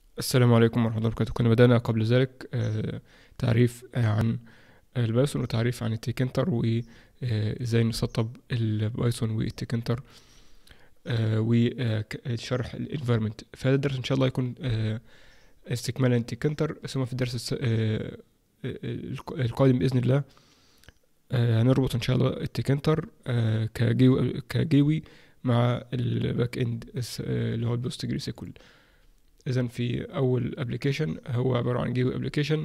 السلام عليكم ورحمة الله وبركاته كنا بدأنا قبل ذلك آه، تعريف آه، عن البايثون وتعريف عن التيكنتر وازاي نسطب البايثون والتيكنتر وشرح الانفيرمنت فهذا الدرس ان شاء الله يكون آه، استكمالا للتيكنتر ثم في الدرس الس- آه، القادم بإذن الله آه، هنربط ان شاء الله التيكنتر آه، كجيو كجيوي مع الباك اند الس- آه، اللي هو البوست جري سيكول اذا في اول ابلكيشن هو عباره عن جيو ابلكيشن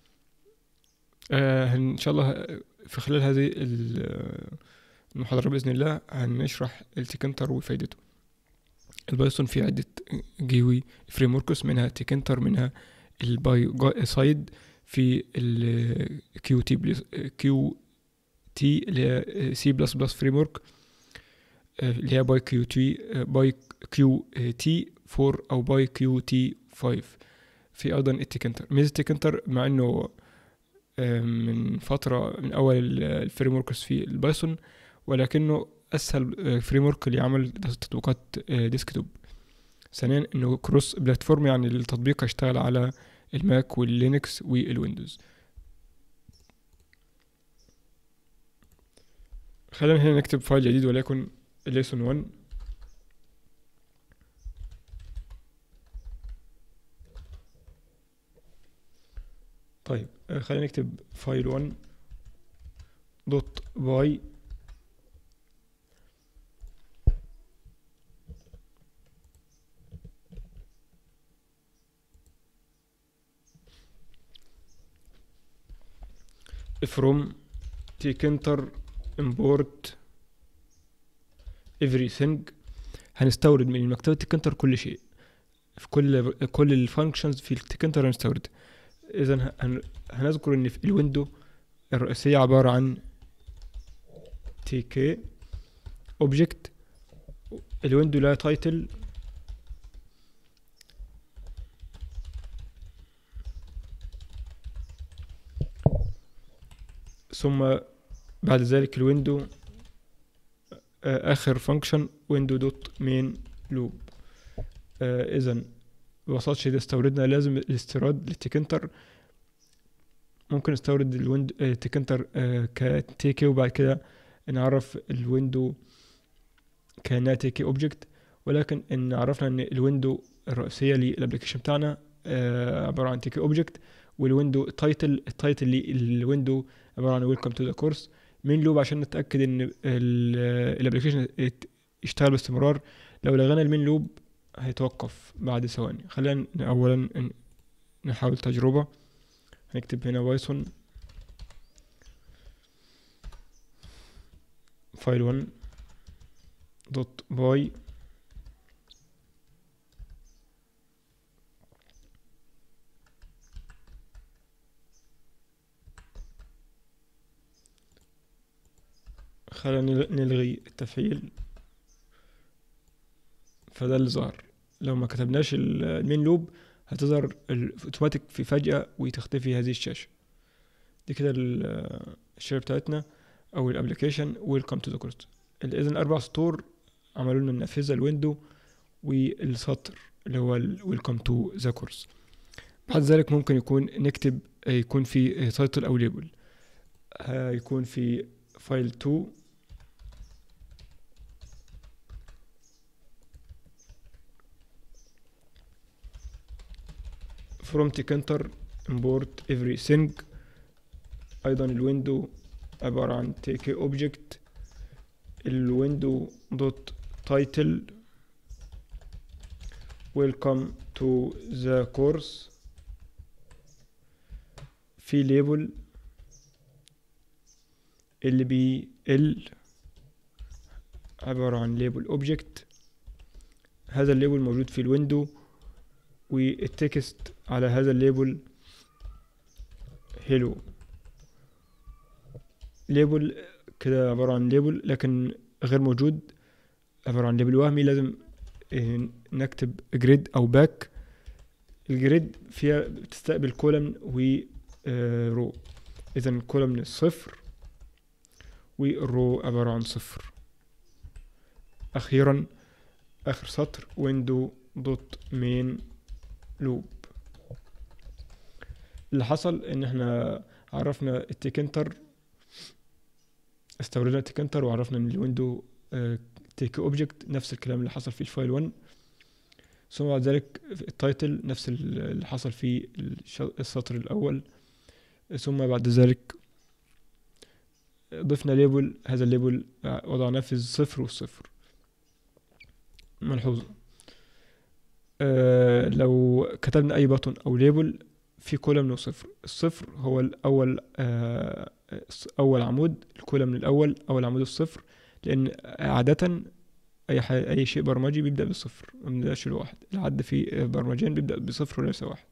آه ان شاء الله في خلال هذه ال- المحاضره باذن الله هنشرح التيكنتر وفائدته البايثون فيه عده جيوي فريم وركس منها تيكنتر منها الباي سايد في الكيو تي كيو تي اللي هي سي بلس بلس فريم ورك اللي هي باي كيو تي باي كيو تي 4 او باي كيو تي 5 في ايضا التيكنتر ميزه التيكنتر مع انه آه، من فتره من اول الفريم وركس في البايثون ولكنه اسهل فريم ورك لعمل تطبيقات آه، ديسكتوب ثانيا انه كروس بلاتفورم يعني التطبيق هيشتغل على الماك واللينكس والويندوز خلينا هنا نكتب فايل جديد وليكن lesson 1 طيب آه، خلينا نكتب فايل 1 دوت باي from tkinter import everything هنستورد من مكتبة تكنتر كل شيء في كل كل الفانكشنز في التكنتر هنستورد اذا هن- هنذكر ان في الويندو الرئيسية عبارة عن تي كي اوبجكت الويندو لها تايتل ثم بعد ذلك الويندو آه، اخر فانكشن ويندو دوت مين لوب اذا ببساطة شديدة استوردنا لازم الاستيراد للتكنتر ممكن نستورد الويندو آه، تكنتر كتيكي وبعد كده نعرف الويندو كانها تيكي اوبجكت ولكن ان عرفنا ان الويندو الرئيسيه للابلكيشن بتاعنا آه، عباره عن تيكي اوبجكت والويندو تايتل التايتل للويندو عباره عن ويلكم تو ذا كورس مين لوب عشان نتاكد ان الابلكيشن يشتغل باستمرار لو لغينا المين لوب هيتوقف بعد ثواني خلينا ن- اولا ن- نحاول تجربه هنكتب هنا بايثون فايل 1 دوت باي خلينا نل- نلغي التفعيل فده اللي ظهر لو ما كتبناش ال- المين لوب هتظهر الاوتوماتيك في فجأة وتختفي هذه الشاشة دي كده ال- الشاشة بتاعتنا او الابلكيشن ويلكم تو ذا كورس اذا اربع سطور عملوا لنا النافذة الويندو والسطر اللي هو ويلكم تو ذا كورس بعد ذلك ممكن يكون نكتب يكون في تايتل او ليبل هيكون في فايل 2 from tkinter import everything ايضا الويندو عبارة عن تيكي اوبجكت الويندو دوت تايتل welcome to the course في ليبل اللي بي ال عبارة عن ليبل اوبجكت هذا الليبل موجود في الويندو والتكست على هذا الليبل هيلو ليبل كده عبارة عن ليبل لكن غير موجود عبارة عن ليبل وهمي لازم آه، نكتب جريد او باك الجريد فيها بتستقبل كولم و رو اذا الكولم صفر والرو عبارة عن صفر اخيرا اخر سطر ويندو دوت مين لوب اللي حصل ان احنا عرفنا التيكنتر استوردنا التيكنتر وعرفنا ان الويندو تيك اوبجكت نفس الكلام اللي حصل في الفايل 1 ثم بعد ذلك التايتل نفس اللي حصل في الش- السطر الاول ثم بعد ذلك ضفنا ليبل هذا الليبل وضعناه في الصفر والصفر ملحوظة أه لو كتبنا أي بطن أو ليبل في كولم وصفر الصفر هو الأول أه أول عمود الكولم الأول أول عمود الصفر لأن عادة أي ح- أي شيء برمجي بيبدأ بالصفر ما بنبدأش الواحد العد في برمجيا بيبدأ بصفر وليس واحد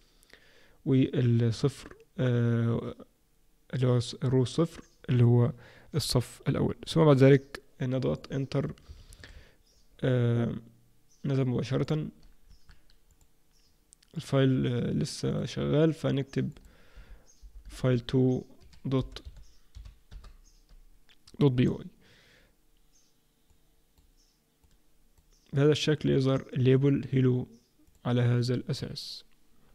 والصفر أه اللي هو الص- الرو الصفر اللي هو الصف الأول ثم بعد ذلك نضغط انتر آه نزل مباشرة الفايل آه لسه شغال فنكتب فايل 2 دوت دوت بي واي بهذا الشكل يظهر الليبل هيلو على هذا الأساس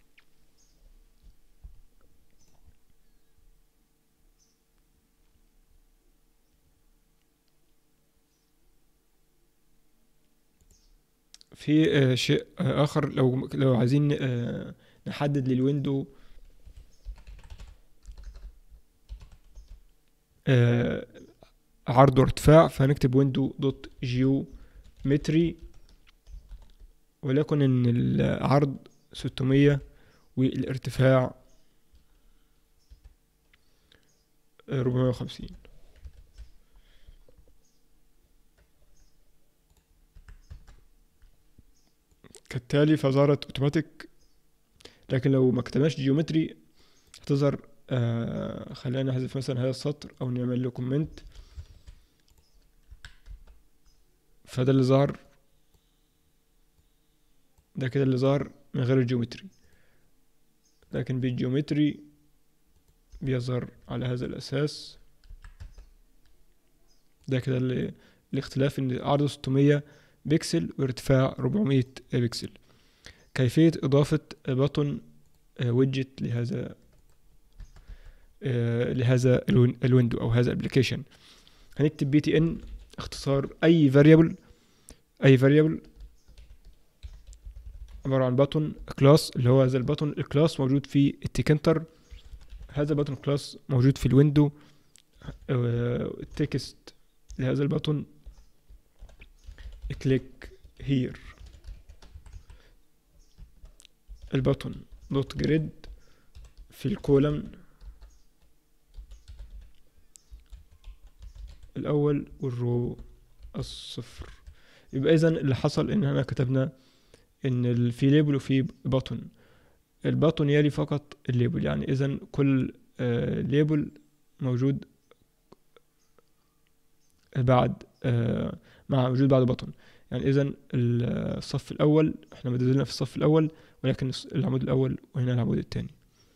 في آه، شيء آه، آخر لو لو عايزين آه، نحدد للويندو آه، عرض وارتفاع فهنكتب ويندو دوت جيومتري وليكن ان العرض 600 والارتفاع 450 كالتالي فظهرت اوتوماتيك لكن لو ما كتبناش جيومتري هتظهر آه خلينا نحذف مثلا هذا السطر او نعمل له كومنت فده اللي ظهر ده كده اللي ظهر من غير الجيومتري لكن بالجيومتري بيظهر على هذا الأساس ده كده اللي الاختلاف ان عرضه 600 بكسل وارتفاع 400 بكسل كيفية إضافة بطن ويدجت لهذا آه، لهذا الوين- الويندو أو هذا الابلكيشن هنكتب بي تي ان اختصار أي فاريبل أي فاريبل عبارة عن بطن كلاس اللي هو هذا البطن الكلاس موجود في التيكنتر هذا البطن كلاس موجود في الويندو التكست لهذا البطن كليك هير البطن دوت جريد في الكولم الأول والرو الصفر يبقى إذا اللي حصل إن احنا كتبنا إن ال- في ليبل وفي بطن البطن يلي فقط الليبل يعني إذا كل آه ليبل موجود بعد آه مع موجود بعد بطن يعني إذا الصف الأول احنا مدلنا في الصف الأول ولكن الص- العمود الأول وهنا العمود الثاني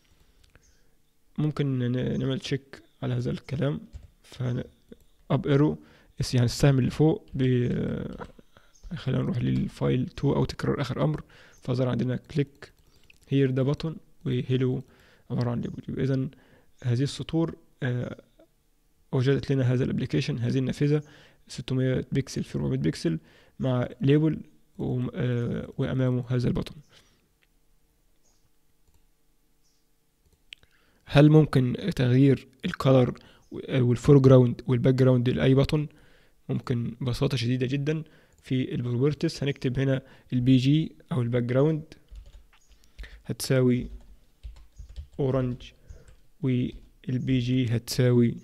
ممكن ن- نعمل تشيك على هذا الكلام فن اب ايرو يعني السهم اللي فوق بي خلينا نروح للفايل 2 او تكرار اخر امر فظهر عندنا كليك هير ده بطن وهيلو عبارة عن ليبل يبقى اذا هذه السطور آه، وجدت لنا هذا الابلكيشن هذه النافذة 600 بكسل في 400 بكسل مع ليبل وم- آه، وامامه هذا البطن هل ممكن تغيير الكالر والفور جراوند والباك جراوند لاي بطن ممكن ببساطه شديده جدا في البروبرتس هنكتب هنا البي جي او الباك جراوند هتساوي اورنج والبي جي هتساوي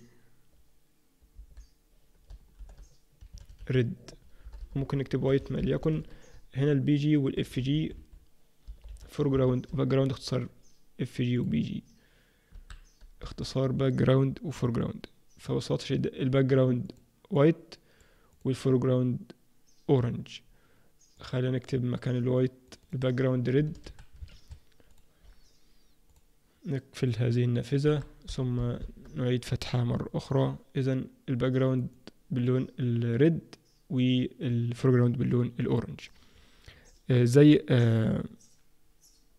ريد ممكن نكتب وايت ما ليكن هنا البي جي والاف جي فور جراوند وباك جراوند اختصار اف جي وبي جي اختصار باك جراوند وفور جراوند فببساطة شديدة الباك جراوند وايت والفور جراوند اورنج خلينا نكتب مكان الوايت الباك جراوند ريد نقفل هذه النافذة ثم نعيد فتحها مرة أخرى إذا الباك جراوند باللون الريد والفور جراوند باللون الأورنج آه، زي آه،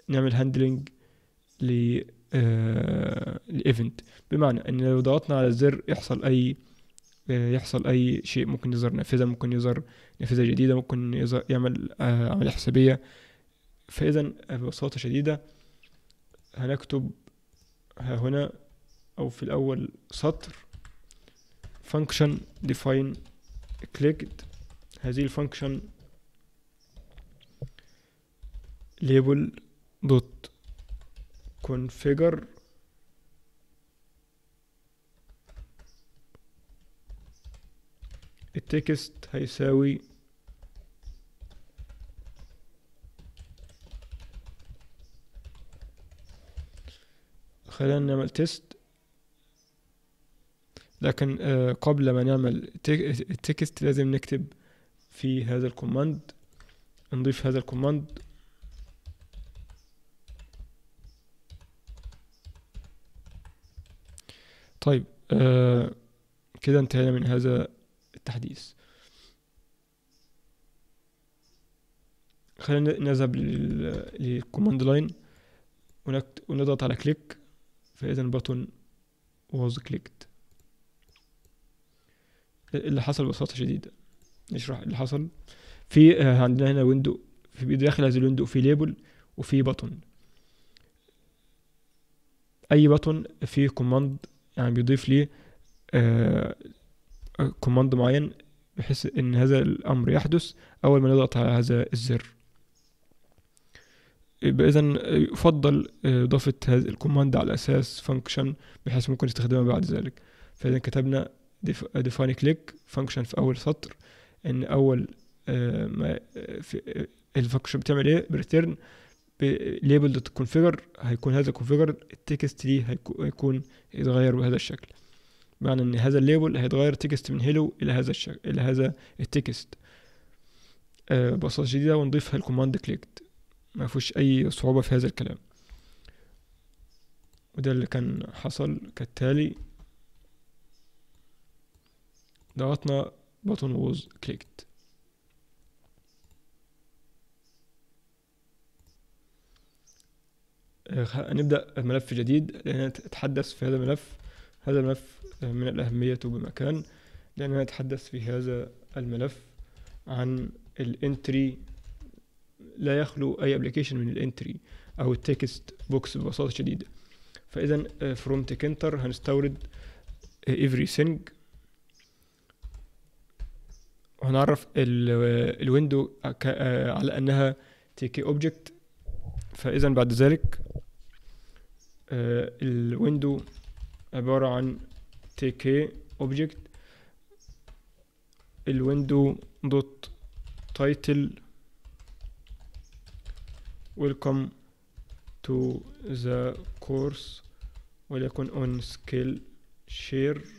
نعمل هاندلنج ل الايفنت بمعنى ان لو ضغطنا على الزر يحصل اي آه، يحصل اي شيء ممكن يظهر نافذه ممكن يظهر نافذه جديده ممكن يظهر يعمل آه، عمليه حسابيه فاذا ببساطه شديده هنكتب ها هنا او في الاول سطر function define clicked هذه الفانكشن label dot configure التكست هيساوي خلينا نعمل تيست لكن آه، قبل ما نعمل التكست لازم نكتب في هذا الكوماند نضيف هذا الكوماند طيب آه كده انتهينا من هذا التحديث خلينا نذهب للكوماند لاين ونضغط على كليك فإذا البطن was clicked اللي حصل ببساطة شديدة نشرح اللي حصل في آه، عندنا هنا ويندو في داخل هذا الويندو في ليبل وفي بطن اي بطن فيه كوماند يعني بيضيف لي كوماند معين بحيث ان هذا الامر يحدث اول ما نضغط على هذا الزر يبقى اذا يفضل اضافه هذا الكوماند على اساس فانكشن بحيث ممكن نستخدمها بعد ذلك فاذا كتبنا define click فانكشن في اول سطر ان اول آه، ما في الفانكشن بتعمل ايه بريتيرن ليبل دوت كونفيجر هيكون هذا كونفيجر التكست ليه هيكون يتغير بهذا الشكل معنى ان هذا الليبل هيتغير تكست من هيلو الى هذا الشكل الى هذا التكست آه ببساطة شديدة ونضيفها الكوماند كليكت ما فيهوش اي صعوبة في هذا الكلام وده اللي كان حصل كالتالي ضغطنا button was clicked آه، نبدأ ملف جديد لأننا نتحدث في هذا الملف هذا الملف من الأهمية بمكان لأننا نتحدث في هذا الملف عن الانتري لا يخلو أي ابلكيشن من الانتري أو التكست بوكس ببساطة شديدة فإذا فروم تكنتر هنستورد everything وهنعرف الويندو على انها تيكي اوبجكت فاذا بعد ذلك الويندو عبارة عن تيكي اوبجكت الويندو دوت تايتل welcome to the course وليكن on skill share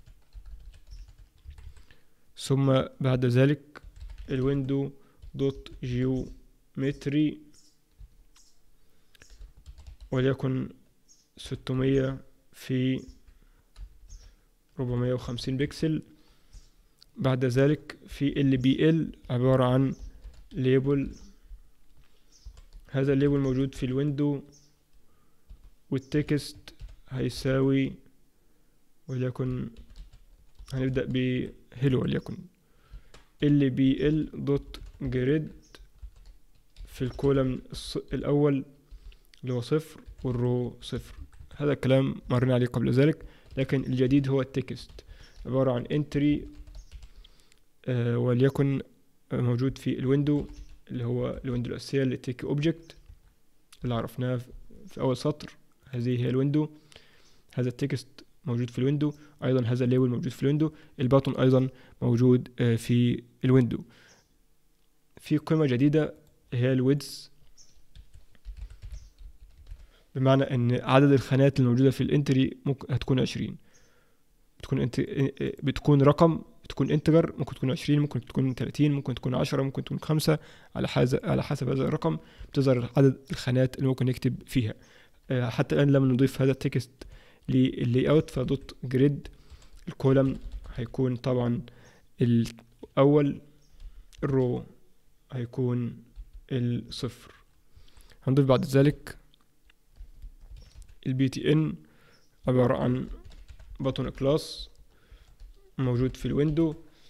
ثم بعد ذلك الويندو دوت جيومتري وليكن ستمية في ربعمية وخمسين بكسل بعد ذلك في ال بي ال عبارة عن ليبل هذا الليبل موجود في الويندو والتكست هيساوي وليكن هنبدأ بهلو وليكن ال بي ال دوت جريد في الكولم الأول اللي هو صفر والرو صفر هذا الكلام مرنا عليه قبل ذلك لكن الجديد هو التكست عبارة عن انتري آه وليكن موجود في الويندو اللي هو الويندو الأساسية اللي تيك اوبجكت اللي عرفناه في أول سطر هذه هي الويندو هذا التكست موجود في الويندو ايضا هذا الليبل موجود في الويندو الباتون ايضا موجود آه، في الويندو في قيمة جديدة هي الويدز بمعنى ان عدد الخانات الموجودة في الانتري ممكن هتكون عشرين بتكون انت بتكون رقم بتكون انتجر ممكن تكون عشرين ممكن تكون تلاتين ممكن تكون عشرة ممكن تكون خمسة على حسب على حسب هذا الرقم بتظهر عدد الخانات اللي ممكن نكتب فيها آه، حتى الان لما نضيف هذا التكست للي اوت فدوت جريد الكولم هيكون طبعا الاول الرو هيكون الصفر هنضيف بعد ذلك البي تي ان عبارة عن بطن كلاس موجود في الويندو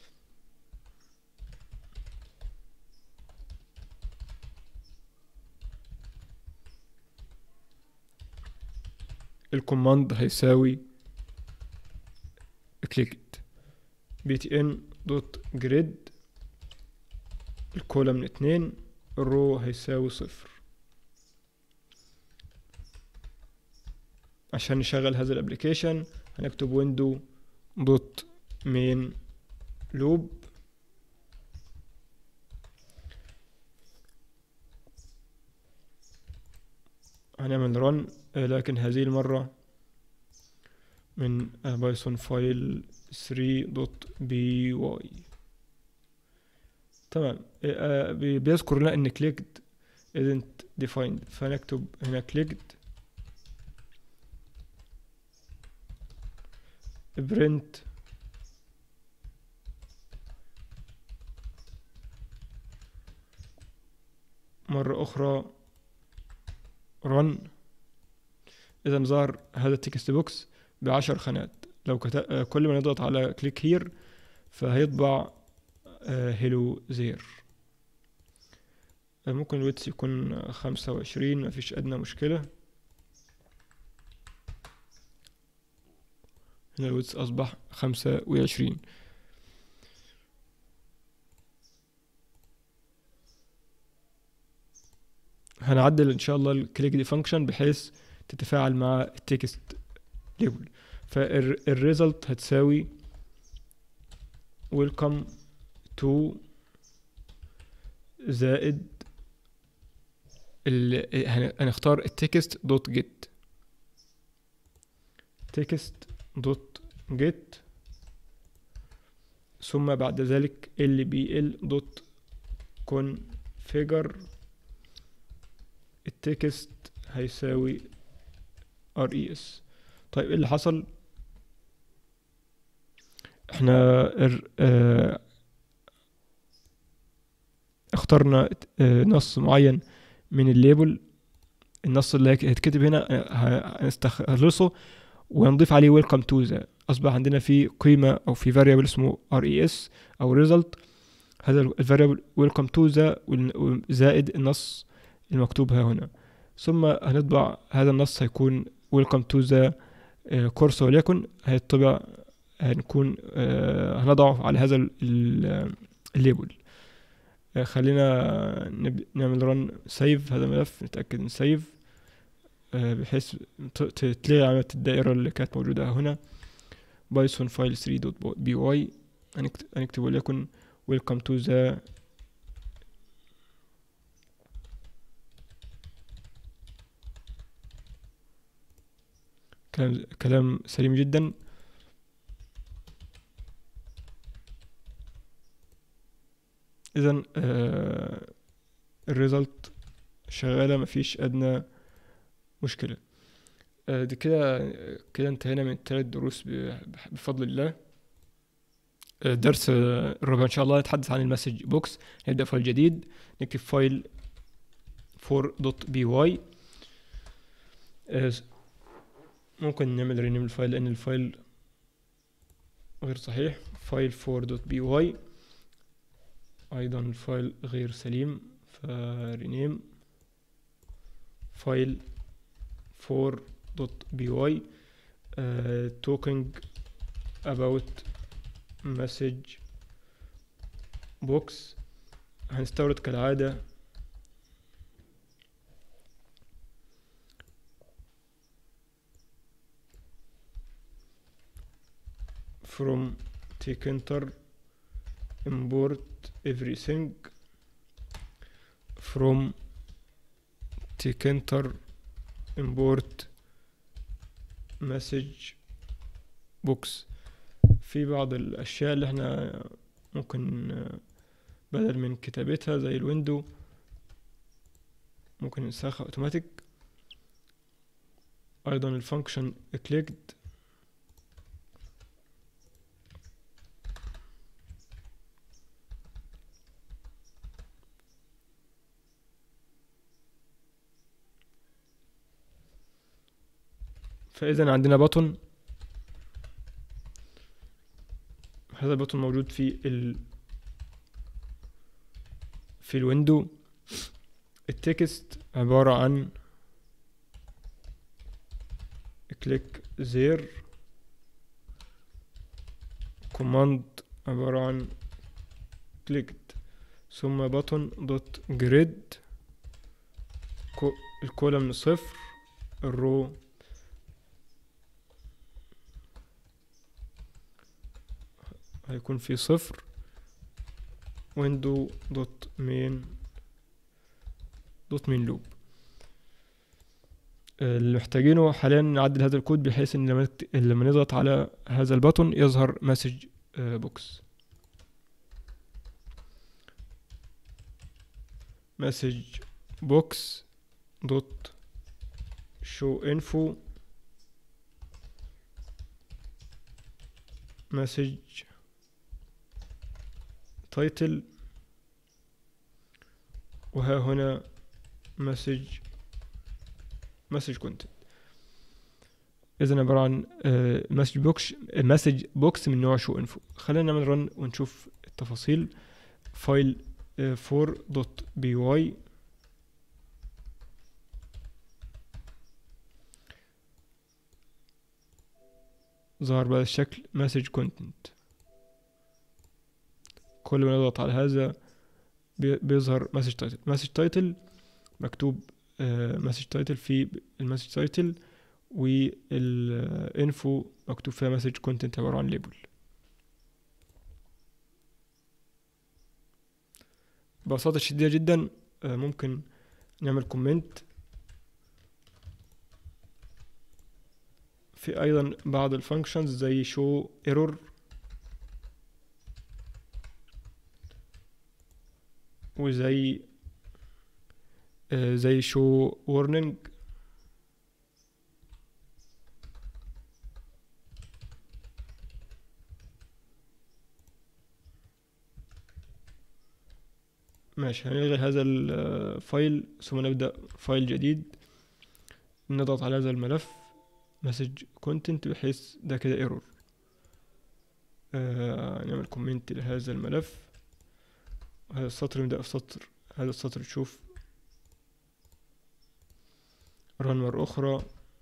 الكوماند هيساوي كليكت بي تي ان دوت جريد الكولم اتنين الرو هيساوي صفر عشان نشغل هذا الابليكيشن هنكتب ويندو دوت مين لوب هنعمل رن لكن هذه المرة من بايثون فايل 3.py تمام آه، بي- بيذكر لنا ان clicked isn't defined فنكتب هنا clicked print مرة أخرى run إذا ظهر هذا التكست بوكس بعشر خانات لو كت... آه، كل ما نضغط على كليك هير فهيطبع هيلو زير ممكن الويتس يكون خمسة وعشرين مفيش أدنى مشكلة هنا الويتس أصبح خمسة وعشرين هنعدل إن شاء الله الكليك دي فانكشن بحيث تتفاعل مع التكست ليبل فالريزلت هتساوي welcome to زائد ال... هن- هنختار التكست دوت جيت تكست دوت جيت ثم بعد ذلك ال بي ال دوت configure التكست هيساوي ار اي اس طيب ايه اللي حصل احنا ار- اه اخترنا اه نص معين من الليبل النص اللي هيك- هيتكتب هنا اه، ه- هنستخلصه ونضيف عليه ويلكم تو ذا اصبح عندنا في قيمه او في فاريبل اسمه ار اي اس او ريزلت هذا الفاريبل ويلكم تو ذا زائد النص المكتوب ها هنا ثم هنطبع هذا النص هيكون ويلكم تو ذا كورس وليكن هيطبع هنكون آه، هنضعه على هذا ال- ال- الليبل آه، خلينا نب- نعمل رن سيف هذا الملف نتأكد من سيف بحيث ت- ت- تلغي علامة الدائرة اللي كانت موجودة هنا بايثون فايل 3.py هنكت- هنكتب وليكن welcome to the كلام كلام سليم جدا اذا الريزلت شغالة مفيش ادنى مشكلة آه، دي كده كده انتهينا من الثلاث دروس ب- بفضل الله آه، درس آه، الرابع ان شاء الله يتحدث عن المسج بوكس نبدأ فايل جديد نكتب فايل 4.py آه، ممكن نعمل رينيم الفايل لان الفايل غير صحيح فايل 4.py ايضا الفايل غير سليم فرينيم فايل 4.py uh, talking about message box هنستورد كالعادة from tkinter import everything from tkinter import message box في بعض الأشياء اللي احنا ممكن آه، بدل من كتابتها زي الويندو ممكن ننسخها اوتوماتيك ايضا الفانكشن clicked فاذا عندنا بطن هذا البطن موجود في ال في الويندو التكست عبارة عن كليك زير كوماند عبارة عن كليكت ثم بطن دوت جريد الكولم صفر الرو هيكون في صفر ويندو دوت مين دوت مين لوب اللي محتاجينه حاليا نعدل هذا الكود بحيث ان لما لما نضغط على هذا البطن يظهر مسج بوكس مسج بوكس دوت شو انفو مسج تايتل وها هنا مسج مسج كونتنت اذا عباره عن مسج بوكس مسج بوكس من نوع شو انفو خلينا نعمل رن ونشوف التفاصيل فايل 4 دوت بي واي ظهر بهذا الشكل مسج كونتنت كل ما نضغط على هذا بيظهر مسج تايتل مسج تايتل مكتوب مسج تايتل في المسج تايتل والانفو مكتوب فيها مسج كونتنت عبارة عن ليبل ببساطة شديدة جدا ممكن نعمل كومنت في ايضا بعض الفانكشنز زي شو ايرور وزي زي شو warning ماشي هنلغي هذا الفايل ثم نبدأ فايل جديد نضغط على هذا الملف مسج كونتنت بحيث ده كده ايرور آه نعمل كومنت لهذا الملف هذا السطر نبدأ في سطر هذا السطر تشوف رن مرة أخرى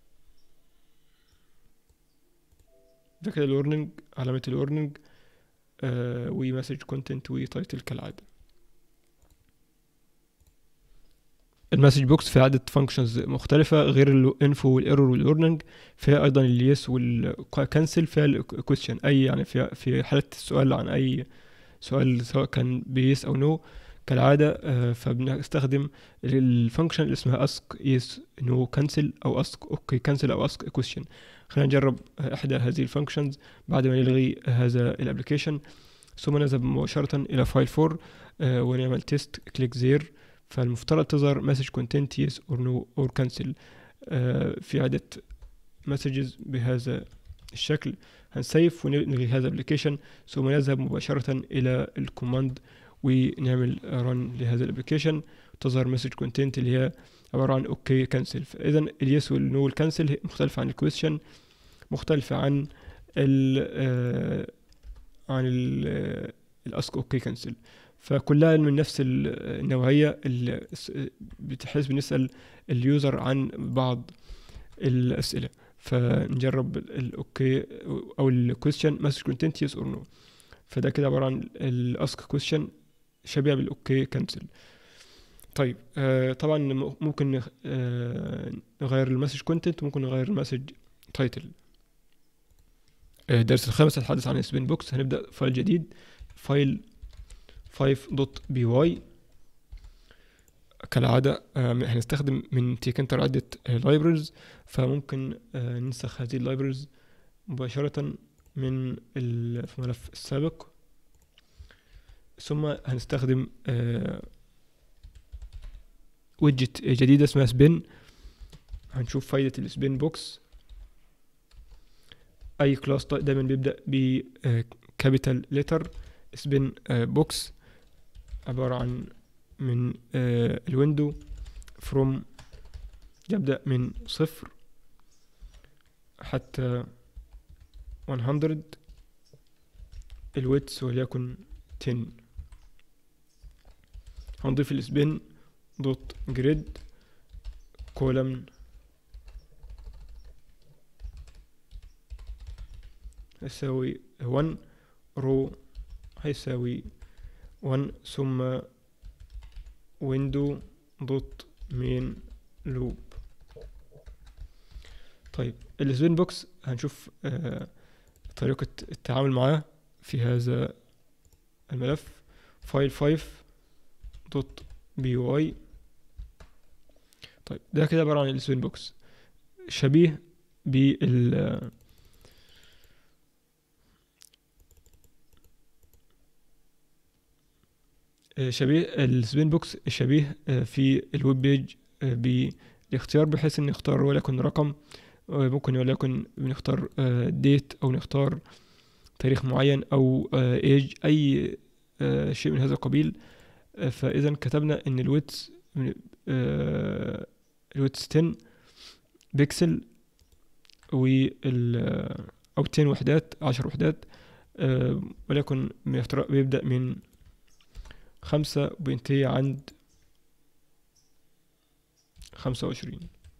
ده كده الورنينج علامة الورنينج آه ومسج كونتنت وتايتل كالعادة المسج بوكس فيها عدة فانكشنز مختلفة غير الانفو والايرور والورنينج فيها ايضا اليس والكنسل فيها الكويستشن اي يعني في في حالة السؤال عن اي سؤال سواء كان بيس او نو كالعادة فبنستخدم الفانكشن اللي اسمها ask yes no cancel او ask okay cancel او ask question خلينا نجرب احدى هذه الفانكشنز بعد ما نلغي هذا الابلكيشن ثم نذهب مباشرة الى فايل 4 ونعمل تيست كليك زير فالمفترض تظهر مسج كونتنت يس اور نو اور كانسل في عدة مسجز بهذا الشكل هنسيف ونلغي هذا الابلكيشن ثم نذهب مباشرة الى الكوماند ونعمل رن لهذا الابلكيشن تظهر مسج كونتنت اللي هي عبارة عن اوكي كانسل فاذا اليس والنو والكانسل مختلفة عن الكويستشن مختلفة عن ال عن الاسك اوكي كانسل فكلها من نفس النوعية اللي بتحس بنسأل اليوزر عن بعض الأسئلة فنجرب الأوكي أو الكويستشن مسج كونتنت يس أور نو فده كده عبارة عن الأسك كويستشن شبيهة بالأوكي كانسل طيب آه طبعا ممكن آه نغير المسج كونتنت ممكن نغير المسج تايتل الدرس الخامس هنتحدث عن سبين بوكس هنبدأ فايل جديد فايل 5.py كالعادة هنستخدم من تيكنتر عدة لايبرز فممكن ننسخ هذه اللايبرز مباشرة من الملف السابق ثم هنستخدم ويدجت جديدة اسمها سبين هنشوف فايدة السبين بوكس أي كلاس دايما بيبدأ بكابيتال لتر سبين بوكس عبارة عن من الويندو فروم يبدأ من صفر حتى 100 الويتس وليكن 10 هنضيف السبين دوت جريد كولمن يساوي 1 رو هيساوي 1 ثم ويندو دوت مين لوب طيب السبين بوكس هنشوف آه طريقة التعامل معاه في هذا الملف فايل 5 دوت بي واي طيب ده كده عبارة عن السبين بوكس شبيه بال شبيه السبين بوكس شبيه في الويب بيج بالاختيار بحيث ان نختار وليكن رقم ممكن وليكن بنختار ديت او نختار تاريخ معين او ايج اي شيء من هذا القبيل فاذا كتبنا ان الويتس الويتس 10 بيكسل وال او 10 وحدات 10 وحدات وليكن بيبدأ من خمسة وبينتهي عند خمسة وعشرين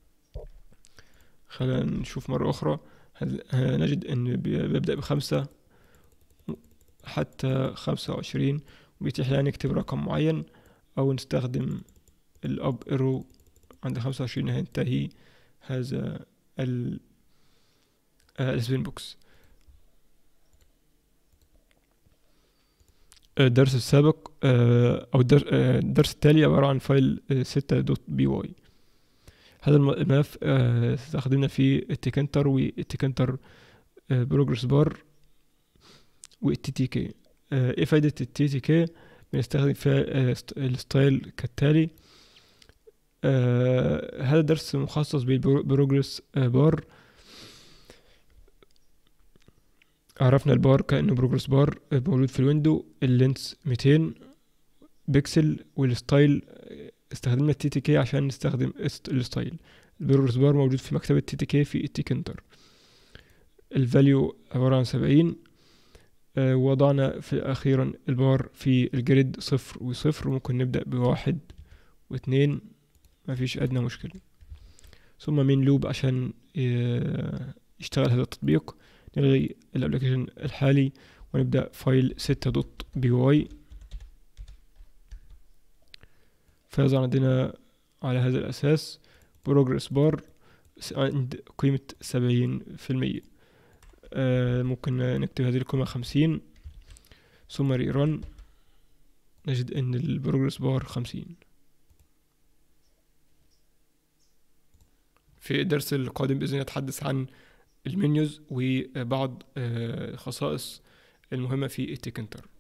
خلينا نشوف مرة أخرى نجد أن بيبدأ بخمسة حتى خمسة وعشرين وبيتيح لنا نكتب رقم معين أو نستخدم الأب إيرو عند خمسة وعشرين هينتهي هذا ال السبين بوكس الدرس السابق او الدرس التالي عبارة عن فايل ستة دوت بي واي هذا الملف استخدمنا فيه التكنتر والتكنتر بروجرس بار والتي تي كي ايه فايدة التي تي كي بنستخدم فيها الستايل كالتالي هذا الدرس مخصص بالبروجرس بار عرفنا البار كأنه بروجرس بار موجود في الويندو اللينس 200 بكسل والستايل استخدمنا التي تي كي عشان نستخدم الستايل البروجرس بار موجود في مكتبة تي تي كي في التيكنتر الفاليو عبارة عن سبعين أه وضعنا في أخيرا البار في الجريد صفر وصفر ممكن نبدأ بواحد واثنين مفيش أدنى مشكلة ثم مين لوب عشان يشتغل هذا التطبيق نلغي الابلكيشن الحالي ونبدأ فايل ستة دوت بي واي فيظهر عندنا على هذا الأساس بروجرس بار عند قيمة سبعين في المية آه ممكن نكتب هذه القيمة خمسين ثم ريران نجد ان البروجرس بار خمسين في الدرس القادم بإذن الله نتحدث عن المنيوز وبعض الخصائص المهمة في التكنتر